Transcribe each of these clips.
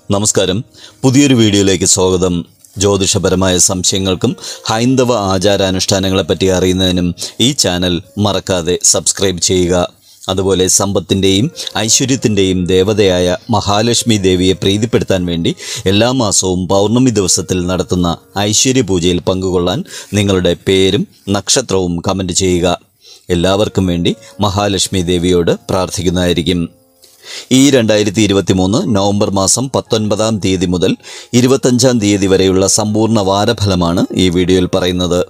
നമസ്കാരം പുതിയൊരു വീഡിയോയിലേക്ക് സ്വാഗതം ജ്യോതിഷപരമായ സംശയങ്ങൾക്കും ഹൈന്ദവ ആചാരാനുഷ്ഠാനങ്ങളെപ്പറ്റി അറിയുന്നതിനും ഈ ചാനൽ മറക്കാതെ സബ്സ്ക്രൈബ് ചെയ്യുക അതുപോലെ സമ്പത്തിൻ്റെയും ഐശ്വര്യത്തിൻ്റെയും ദേവതയായ മഹാലക്ഷ്മി ദേവിയെ പ്രീതിപ്പെടുത്താൻ വേണ്ടി എല്ലാ മാസവും പൗർണമി ദിവസത്തിൽ നടത്തുന്ന ഐശ്വര്യ പൂജയിൽ പങ്കുകൊള്ളാൻ നിങ്ങളുടെ പേരും നക്ഷത്രവും കമൻറ്റ് ചെയ്യുക എല്ലാവർക്കും വേണ്ടി മഹാലക്ഷ്മി ദേവിയോട് പ്രാർത്ഥിക്കുന്നതായിരിക്കും ഈ രണ്ടായിരത്തി ഇരുപത്തി മൂന്ന് നവംബർ മാസം പത്തൊൻപതാം തീയതി മുതൽ ഇരുപത്തഞ്ചാം തീയതി വരെയുള്ള സമ്പൂർണ്ണ വാരഫലമാണ് ഈ വീഡിയോയിൽ പറയുന്നത്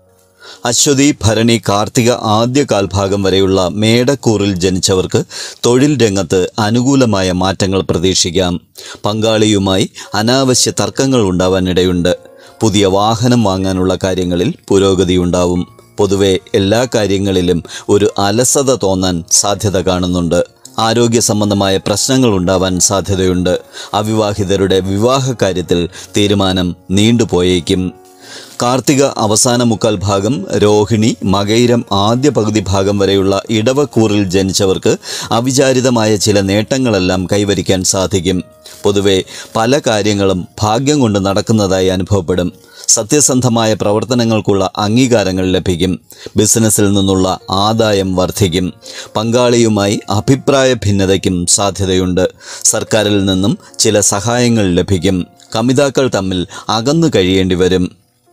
അശ്വതി ഭരണി കാർത്തിക ആദ്യ കാൽഭാഗം വരെയുള്ള മേടക്കൂറിൽ ജനിച്ചവർക്ക് തൊഴിൽ രംഗത്ത് അനുകൂലമായ മാറ്റങ്ങൾ പ്രതീക്ഷിക്കാം പങ്കാളിയുമായി അനാവശ്യ തർക്കങ്ങൾ ഉണ്ടാവാനിടയുണ്ട് പുതിയ വാഹനം വാങ്ങാനുള്ള കാര്യങ്ങളിൽ പുരോഗതിയുണ്ടാവും പൊതുവെ എല്ലാ കാര്യങ്ങളിലും ഒരു അലസത തോന്നാൻ സാധ്യത കാണുന്നുണ്ട് ആരോഗ്യ സംബന്ധമായ പ്രശ്നങ്ങൾ ഉണ്ടാവാൻ സാധ്യതയുണ്ട് അവിവാഹിതരുടെ വിവാഹ കാര്യത്തിൽ തീരുമാനം നീണ്ടുപോയേക്കും കാർത്തിക അവസാന മുക്കാൽ ഭാഗം രോഹിണി മകൈരം ആദ്യ പകുതി ഭാഗം വരെയുള്ള ഇടവക്കൂറിൽ ജനിച്ചവർക്ക് അവിചാരിതമായ ചില നേട്ടങ്ങളെല്ലാം കൈവരിക്കാൻ സാധിക്കും പൊതുവെ പല കാര്യങ്ങളും ഭാഗ്യം കൊണ്ട് നടക്കുന്നതായി അനുഭവപ്പെടും സത്യസന്ധമായ പ്രവർത്തനങ്ങൾക്കുള്ള അംഗീകാരങ്ങൾ ലഭിക്കും ബിസിനസ്സിൽ നിന്നുള്ള ആദായം വർദ്ധിക്കും പങ്കാളിയുമായി അഭിപ്രായ ഭിന്നതയ്ക്കും സാധ്യതയുണ്ട് സർക്കാരിൽ നിന്നും ചില സഹായങ്ങൾ ലഭിക്കും കമിതാക്കൾ തമ്മിൽ അകന്നു കഴിയേണ്ടി വരും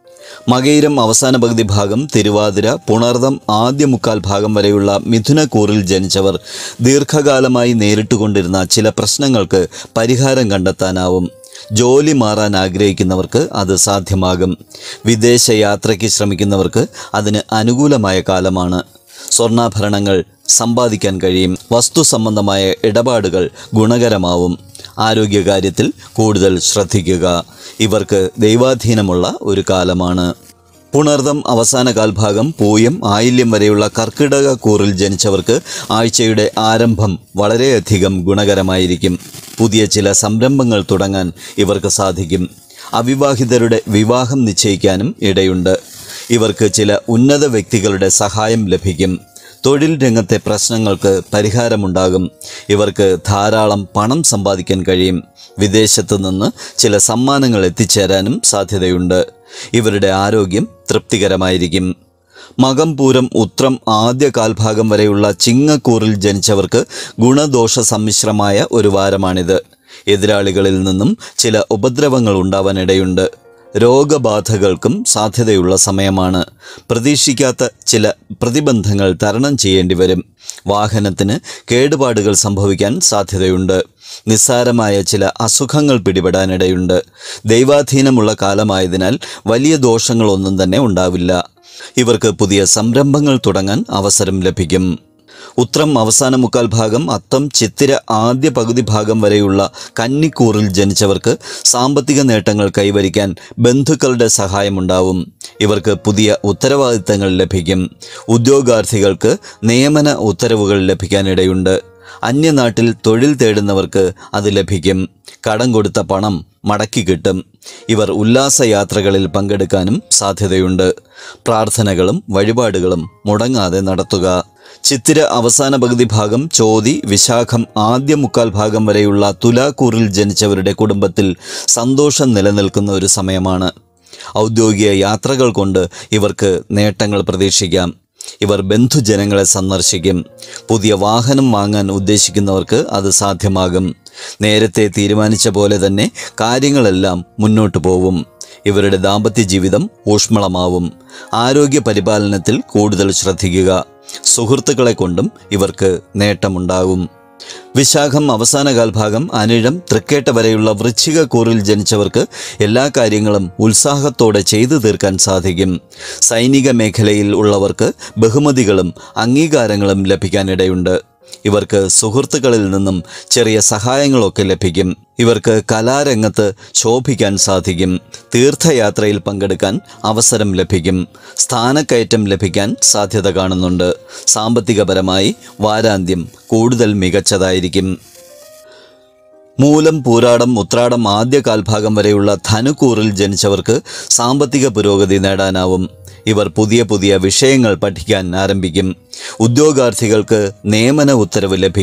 മകയിരം അവസാന പകുതി ഭാഗം തിരുവാതിര പുണർദം ആദ്യ മുക്കാൽ ഭാഗം വരെയുള്ള മിഥുനക്കൂറിൽ ജനിച്ചവർ ദീർഘകാലമായി നേരിട്ടുകൊണ്ടിരുന്ന ചില പ്രശ്നങ്ങൾക്ക് പരിഹാരം കണ്ടെത്താനാവും ജോലി മാറാൻ ആഗ്രഹിക്കുന്നവർക്ക് അത് സാധ്യമാകും വിദേശ യാത്രയ്ക്ക് ശ്രമിക്കുന്നവർക്ക് അതിന് അനുകൂലമായ കാലമാണ് സ്വർണ്ണാഭരണങ്ങൾ സമ്പാദിക്കാൻ കഴിയും വസ്തു സംബന്ധമായ ഇടപാടുകൾ ഗുണകരമാവും ആരോഗ്യകാര്യത്തിൽ കൂടുതൽ ശ്രദ്ധിക്കുക ഇവർക്ക് ദൈവാധീനമുള്ള ഒരു കാലമാണ് പുണർദം അവസാന കാൽഭാഗം പൂയം ആയില്യം വരെയുള്ള കർക്കിടക കൂറിൽ ജനിച്ചവർക്ക് ആഴ്ചയുടെ ആരംഭം വളരെയധികം ഗുണകരമായിരിക്കും പുതിയ ചില സംരംഭങ്ങൾ തുടങ്ങാൻ ഇവർക്ക് സാധിക്കും അവിവാഹിതരുടെ വിവാഹം നിശ്ചയിക്കാനും ഇടയുണ്ട് ഇവർക്ക് ചില ഉന്നത വ്യക്തികളുടെ സഹായം ലഭിക്കും തൊഴിൽ രംഗത്തെ പ്രശ്നങ്ങൾക്ക് പരിഹാരമുണ്ടാകും ഇവർക്ക് ധാരാളം പണം സമ്പാദിക്കാൻ കഴിയും വിദേശത്തു നിന്ന് ചില സമ്മാനങ്ങൾ എത്തിച്ചേരാനും സാധ്യതയുണ്ട് ഇവരുടെ ആരോഗ്യം തൃപ്തികരമായിരിക്കും മകം പൂരം ഉത്രം ആദ്യ കാൽഭാഗം വരെയുള്ള ചിങ്ങക്കൂറിൽ ജനിച്ചവർക്ക് ഗുണദോഷ സമ്മിശ്രമായ ഒരു വാരമാണിത് എതിരാളികളിൽ നിന്നും ചില ഉപദ്രവങ്ങൾ ഉണ്ടാവാനിടയുണ്ട് രോഗബാധകൾക്കും സാധ്യതയുള്ള സമയമാണ് പ്രതീക്ഷിക്കാത്ത ചില പ്രതിബന്ധങ്ങൾ തരണം ചെയ്യേണ്ടി വരും വാഹനത്തിന് കേടുപാടുകൾ സംഭവിക്കാൻ സാധ്യതയുണ്ട് നിസ്സാരമായ ചില അസുഖങ്ങൾ പിടിപെടാനിടയുണ്ട് ദൈവാധീനമുള്ള കാലമായതിനാൽ വലിയ ദോഷങ്ങളൊന്നും തന്നെ ഉണ്ടാവില്ല ഇവർക്ക് പുതിയ സംരംഭങ്ങൾ തുടങ്ങാൻ അവസരം ലഭിക്കും ഉത്രം അവസാന മുക്കാൽ ഭാഗം അത്തം ചിത്തിര ആദ്യ പകുതി ഭാഗം വരെയുള്ള കന്നിക്കൂറിൽ ജനിച്ചവർക്ക് സാമ്പത്തിക നേട്ടങ്ങൾ കൈവരിക്കാൻ ബന്ധുക്കളുടെ സഹായമുണ്ടാവും ഇവർക്ക് പുതിയ ഉത്തരവാദിത്തങ്ങൾ ലഭിക്കും ഉദ്യോഗാർത്ഥികൾക്ക് നിയമന ഉത്തരവുകൾ ലഭിക്കാനിടയുണ്ട് അന്യനാട്ടിൽ തൊഴിൽ തേടുന്നവർക്ക് അത് ലഭിക്കും കടം കൊടുത്ത പണം മടക്കി കിട്ടും ഇവർ ഉല്ലാസയാത്രകളിൽ പങ്കെടുക്കാനും സാധ്യതയുണ്ട് പ്രാർത്ഥനകളും വഴിപാടുകളും മുടങ്ങാതെ നടത്തുക ചിത്തിര അവസാന പകുതി ഭാഗം ചോതി വിശാഖം ആദ്യ മുക്കാൽ ഭാഗം വരെയുള്ള തുലാക്കൂറിൽ ജനിച്ചവരുടെ കുടുംബത്തിൽ സന്തോഷം നിലനിൽക്കുന്ന ഒരു സമയമാണ് ഔദ്യോഗിക യാത്രകൾ കൊണ്ട് ഇവർക്ക് നേട്ടങ്ങൾ പ്രതീക്ഷിക്കാം ഇവർ ബന്ധുജനങ്ങളെ സന്ദർശിക്കും പുതിയ വാഹനം വാങ്ങാൻ ഉദ്ദേശിക്കുന്നവർക്ക് അത് സാധ്യമാകും നേരത്തെ തീരുമാനിച്ച പോലെ തന്നെ കാര്യങ്ങളെല്ലാം മുന്നോട്ട് പോവും ഇവരുടെ ദാമ്പത്യ ജീവിതം ഊഷ്മളമാവും ആരോഗ്യ പരിപാലനത്തിൽ കൂടുതൽ ശ്രദ്ധിക്കുക സുഹൃത്തുക്കളെ കൊണ്ടും ഇവർക്ക് നേട്ടമുണ്ടാകും വിശാഖം അവസാന കാൽഭാഗം അനിഴം തൃക്കേട്ട വരെയുള്ള വൃശ്ചിക കൂറിൽ ജനിച്ചവർക്ക് എല്ലാ കാര്യങ്ങളും ഉത്സാഹത്തോടെ ചെയ്തു തീർക്കാൻ സാധിക്കും സൈനിക മേഖലയിൽ ഉള്ളവർക്ക് ബഹുമതികളും അംഗീകാരങ്ങളും ലഭിക്കാനിടയുണ്ട് ഇവർക്ക് സുഹൃത്തുക്കളിൽ നിന്നും ചെറിയ സഹായങ്ങളൊക്കെ ലഭിക്കും ഇവർക്ക് കലാരംഗത്ത് ശോഭിക്കാൻ സാധിക്കും തീർത്ഥയാത്രയിൽ പങ്കെടുക്കാൻ അവസരം ലഭിക്കും സ്ഥാനക്കയറ്റം ലഭിക്കാൻ സാധ്യത കാണുന്നുണ്ട് സാമ്പത്തികപരമായി വാരാന്ത്യം കൂടുതൽ മികച്ചതായിരിക്കും മൂലം പൂരാടം ഉത്രാടം ആദ്യ കാൽഭാഗം വരെയുള്ള ധനുക്കൂറിൽ ജനിച്ചവർക്ക് സാമ്പത്തിക പുരോഗതി നേടാനാവും ഇവർ പുതിയ പുതിയ വിഷയങ്ങൾ പഠിക്കാൻ ആരംഭിക്കും ഉദ്യോഗാർത്ഥികൾക്ക് നിയമന ഉത്തരവ് ലഭിക്കും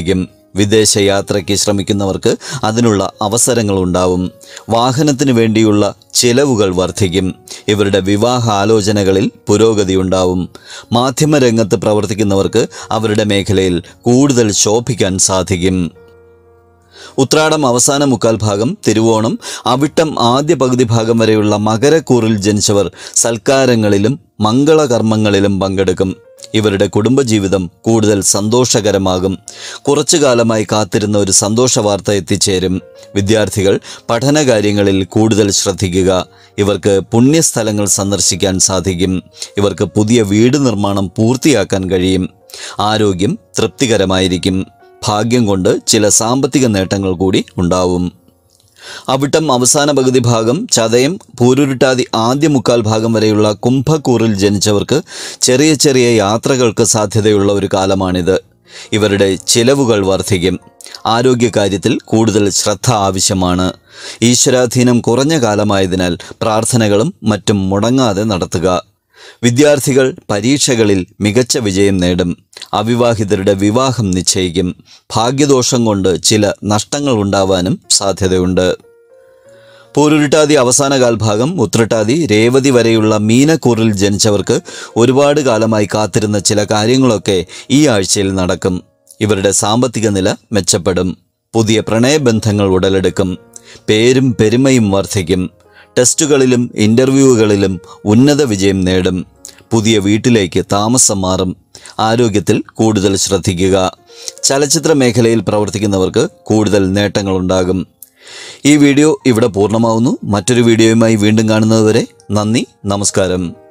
വിദേശ യാത്രയ്ക്ക് ശ്രമിക്കുന്നവർക്ക് അതിനുള്ള അവസരങ്ങളുണ്ടാവും വാഹനത്തിന് വേണ്ടിയുള്ള ചിലവുകൾ വർദ്ധിക്കും ഇവരുടെ വിവാഹ ആലോചനകളിൽ പുരോഗതിയുണ്ടാവും മാധ്യമരംഗത്ത് പ്രവർത്തിക്കുന്നവർക്ക് അവരുടെ മേഖലയിൽ കൂടുതൽ ശോഭിക്കാൻ സാധിക്കും ഉത്രാടം അവസാന മുക്കാൽ ഭാഗം തിരുവോണം അവിട്ടം ആദ്യ പകുതി ഭാഗം വരെയുള്ള മകരക്കൂറിൽ ജനിച്ചവർ സൽക്കാരങ്ങളിലും മംഗളകർമ്മങ്ങളിലും പങ്കെടുക്കും ഇവരുടെ കുടുംബജീവിതം കൂടുതൽ സന്തോഷകരമാകും കുറച്ചു കാലമായി കാത്തിരുന്ന ഒരു സന്തോഷ വാർത്ത എത്തിച്ചേരും വിദ്യാർത്ഥികൾ പഠനകാര്യങ്ങളിൽ കൂടുതൽ ശ്രദ്ധിക്കുക ഇവർക്ക് പുണ്യസ്ഥലങ്ങൾ സന്ദർശിക്കാൻ സാധിക്കും ഇവർക്ക് പുതിയ വീട് നിർമ്മാണം പൂർത്തിയാക്കാൻ കഴിയും ആരോഗ്യം തൃപ്തികരമായിരിക്കും ഭാഗ്യം കൊണ്ട് ചില സാമ്പത്തിക നേട്ടങ്ങൾ കൂടി ഉണ്ടാവും അവിട്ടം അവസാന പകുതി ഭാഗം ചതയം പൂരുരുട്ടാതി ആദ്യ മുക്കാൽ ഭാഗം വരെയുള്ള കുംഭക്കൂറിൽ ജനിച്ചവർക്ക് ചെറിയ ചെറിയ യാത്രകൾക്ക് സാധ്യതയുള്ള ഒരു കാലമാണിത് ഇവരുടെ ചിലവുകൾ വർദ്ധിക്കും ആരോഗ്യകാര്യത്തിൽ കൂടുതൽ ശ്രദ്ധ ആവശ്യമാണ് ഈശ്വരാധീനം കുറഞ്ഞ കാലമായതിനാൽ പ്രാർത്ഥനകളും മറ്റും മുടങ്ങാതെ നടത്തുക വിദ്യാർത്ഥികൾ പരീക്ഷകളിൽ മികച്ച വിജയം നേടും അവിവാഹിതരുടെ വിവാഹം നിശ്ചയിക്കും ഭാഗ്യദോഷം കൊണ്ട് ചില നഷ്ടങ്ങൾ ഉണ്ടാവാനും സാധ്യതയുണ്ട് പൂരുരുട്ടാതി അവസാന കാൽഭാഗം ഉത്രട്ടാതി രേവതി വരെയുള്ള മീനക്കൂറിൽ ജനിച്ചവർക്ക് ഒരുപാട് കാലമായി കാത്തിരുന്ന ചില കാര്യങ്ങളൊക്കെ ഈ ആഴ്ചയിൽ നടക്കും ഇവരുടെ സാമ്പത്തിക നില മെച്ചപ്പെടും പുതിയ പ്രണയബന്ധങ്ങൾ ഉടലെടുക്കും പേരും പെരുമയും വർദ്ധിക്കും ടെസ്റ്റുകളിലും ഇൻ്റർവ്യൂകളിലും ഉന്നത വിജയം നേടും പുതിയ വീട്ടിലേക്ക് താമസം മാറും ആരോഗ്യത്തിൽ കൂടുതൽ ശ്രദ്ധിക്കുക ചലച്ചിത്ര മേഖലയിൽ പ്രവർത്തിക്കുന്നവർക്ക് കൂടുതൽ നേട്ടങ്ങളുണ്ടാകും ഈ വീഡിയോ ഇവിടെ പൂർണ്ണമാവുന്നു മറ്റൊരു വീഡിയോയുമായി വീണ്ടും കാണുന്നതുവരെ നന്ദി നമസ്കാരം